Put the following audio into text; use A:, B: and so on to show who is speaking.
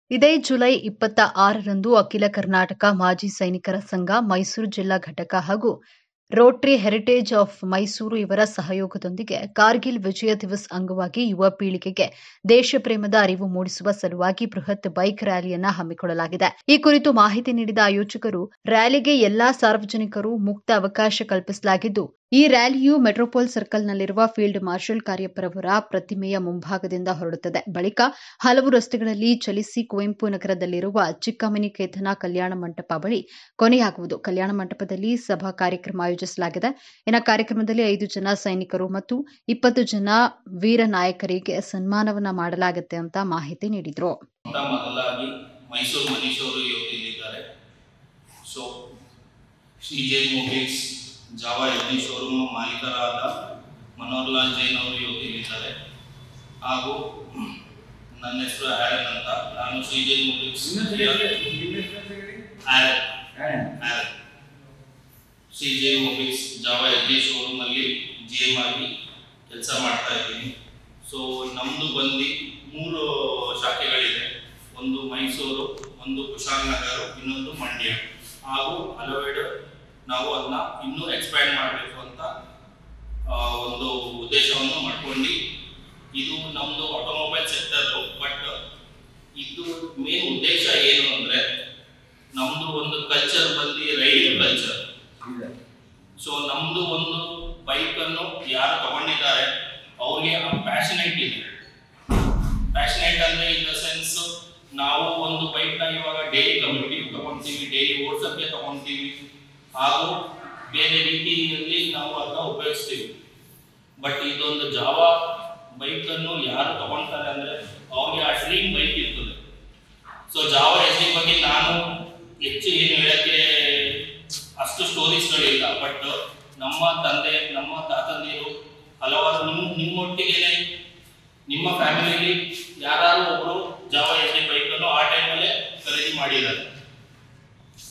A: ಇದೇ ಜುಲೈ ಇಪ್ಪತ್ತ ಆರರಂದು ಅಖಿಲ ಕರ್ನಾಟಕ ಮಾಜಿ ಸೈನಿಕರ ಸಂಘ ಮೈಸೂರು ಜಿಲ್ಲಾ ಘಟಕ ಹಾಗೂ ರೋಟರಿ ಹೆರಿಟೇಜ್ ಆಫ್ ಮೈಸೂರು ಇವರ ಸಹಯೋಗದೊಂದಿಗೆ ಕಾರ್ಗಿಲ್ ವಿಜಯ ದಿವಸ್ ಅಂಗವಾಗಿ ಯುವ ಪೀಳಿಗೆಗೆ ದೇಶಪ್ರೇಮದ ಅರಿವು ಮೂಡಿಸುವ ಸಲುವಾಗಿ ಬೃಹತ್ ಬೈಕ್ ರ್ಯಾಲಿಯನ್ನ ಹಮ್ಮಿಕೊಳ್ಳಲಾಗಿದೆ ಈ ಕುರಿತು ಮಾಹಿತಿ ನೀಡಿದ ಆಯೋಜಕರು ರ್ಯಾಲಿಗೆ ಎಲ್ಲಾ ಸಾರ್ವಜನಿಕರು ಮುಕ್ತ ಅವಕಾಶ ಕಲ್ಪಿಸಲಾಗಿದ್ದು ಈ ರ್ಯಾಲಿಯು ಮೆಟ್ರೋಪೋಲ್ ಸರ್ಕಲ್ನಲ್ಲಿರುವ ಫೀಲ್ಡ್ ಮಾರ್ಷಲ್ ಕಾರ್ಯಪ್ಪರವರ ಪ್ರತಿಮೆಯ ಮುಂಭಾಗದಿಂದ ಹೊರಡುತ್ತದೆ ಬಳಿಕ ಹಲವು ರಸ್ತೆಗಳಲ್ಲಿ ಚಲಿಸಿ ಕುವೆಂಪು ನಗರದಲ್ಲಿರುವ ಚಿಕ್ಕಮನಿಕೇತನ ಕಲ್ಯಾಣ ಮಂಟಪ ಬಳಿ ಕೊನೆಯಾಗುವುದು ಕಲ್ಯಾಣ ಮಂಟಪದಲ್ಲಿ ಸಭಾ ಕಾರ್ಯಕ್ರಮ ಆಯೋಜಿಸಲಾಗಿದೆ ಇನ್ನು ಕಾರ್ಯಕ್ರಮದಲ್ಲಿ ಐದು ಜನ ಸೈನಿಕರು ಮತ್ತು ಇಪ್ಪತ್ತು ಜನ ವೀರ ನಾಯಕರಿಗೆ ಸನ್ಮಾನವನ್ನ ಮಾಡಲಾಗುತ್ತೆ ಅಂತ ಮಾಹಿತಿ ನೀಡಿದರು
B: ಮೊಟ್ಟ ಮೊದಲಾಗಿ ಮೈಸೂರು ಮನೀಶ್ ಅವರು ಇವತ್ತು ಇಲ್ಲಿದ್ದಾರೆ so Shri Jai mobiles Jawa ಎಲ್ಲಿ ಶೋರೂಮ್ ಮಾಲೀಕರಾದ ಮನೋಹರ್ಲಾಲ್ ಜೈನ್ ಅವರು ಇವತ್ತು ಇಲ್ಲಿದ್ದಾರೆ ಹಾಗೂ ನನ್ನ ಹೆಸರು ಆ್ಯರನ್ ಅಂತ ನಾನು Shri Jai mobiles Aaron Aaron Shri Jai mobiles Jawa ಎಲ್ ಶೋರೂಮ್ ಅಲ್ಲಿ ಜಿ ಎಮ್ ಆಗಿ ಕೆಲಸ ಮಾಡ್ತಾ ಇದ್ದೀನಿ ಸೊ ನಮ್ಮದು ಬಂದು ಮೂರು ಶಾಖೆಗಳಿದೆ ಒಂದು ಮೈಸೂರು ಒಂದು ಕುಶಾಲನಗರ ಇನ್ನೊಂದು ಮಂಡ್ಯ ಹಾಗೂ ಹಲವೆಡೆ ನಾವು ಅದನ್ನ ಇನ್ನೂ ಎಕ್ಸ್ಪ್ಯಾಂಡ್ ಮಾಡಬೇಕು ಅಂತ ಆ, ಒಂದು ಉದ್ದೇಶವನ್ನು ಮಾಡ್ಕೊಂಡು ಇದು ನಮ್ಮದು ಆಟೋಮೊಬೈಲ್ ಸೆಕ್ಟರ್ ಬಟ್ ಇದು ಮೇನ್ ಉದ್ದೇಶ ಏನು ಅಂದ್ರೆ ನಮ್ದು ಒಂದು ಕಲ್ಚರ್ ಬಂದು ರೈಡಿಂಗ್ ಕಲ್ಚರ್ ಸೊ ನಮ್ದು ಒಂದು ಬೈಕ್ ಅನ್ನು ಯಾರು ತಗೊಂಡಿದ್ದಾರೆ ಅವ್ರಿಗೆ ಆ ಪ್ಯಾಷನೇಟ್ ಇದೆ ಪ್ಯಾಷನೇಟ್ ಅಂದ್ರೆ ಇನ್ ದ ಸೆನ್ಸ್ ನಾವು ಒಂದು ಬೈಕ್ ನ ಇವಾಗ ಡೈಲಿ ಕಮ್ಯುನಿಟಿ ತಗೊಂತೀವಿ ಡೈಲಿ ಓಡ್ಸಕ್ಕೆ ತಗೊಂತೀವಿ ಹಾಗೂ ಬೇರೆ ರೀತಿಯಲ್ಲಿ ನಾವು ಅದನ್ನ ಉಪಯೋಗಿಸ್ತೀವಿ ಬಟ್ ಇದೊಂದು ಜಾವಾ ಬೈಕ್ ಅನ್ನು ಯಾರು ತಗೊಂತಾರೆ ಅಂದ್ರೆ ಅವ್ರಿಗೆ ಆ ಡ್ರೀಮ್ ಬೈಕ್ ಇರ್ತದೆ ಸೊ ಜಾವಾ ಎಸ್ ಬಗ್ಗೆ ನಾನು ಹೆಚ್ಚು ಏನು ಹೇಳಕ್ಕೆ ಅಷ್ಟು ಸ್ಟೋರೀಸ್ಗಳಿಲ್ಲ ಬಟ್ ನಮ್ಮ ತಂದೆ ನಮ್ಮ ತಾತಂದಿರು ಹಲವಾರು ನಿಮ್ಮ ನಿಮ್ಮೊಟ್ಟಿಗೆನೆ ನಿಮ್ಮ ಫ್ಯಾಮಿಲಿಯಲ್ಲಿ ಯಾರು ಒಬ್ರು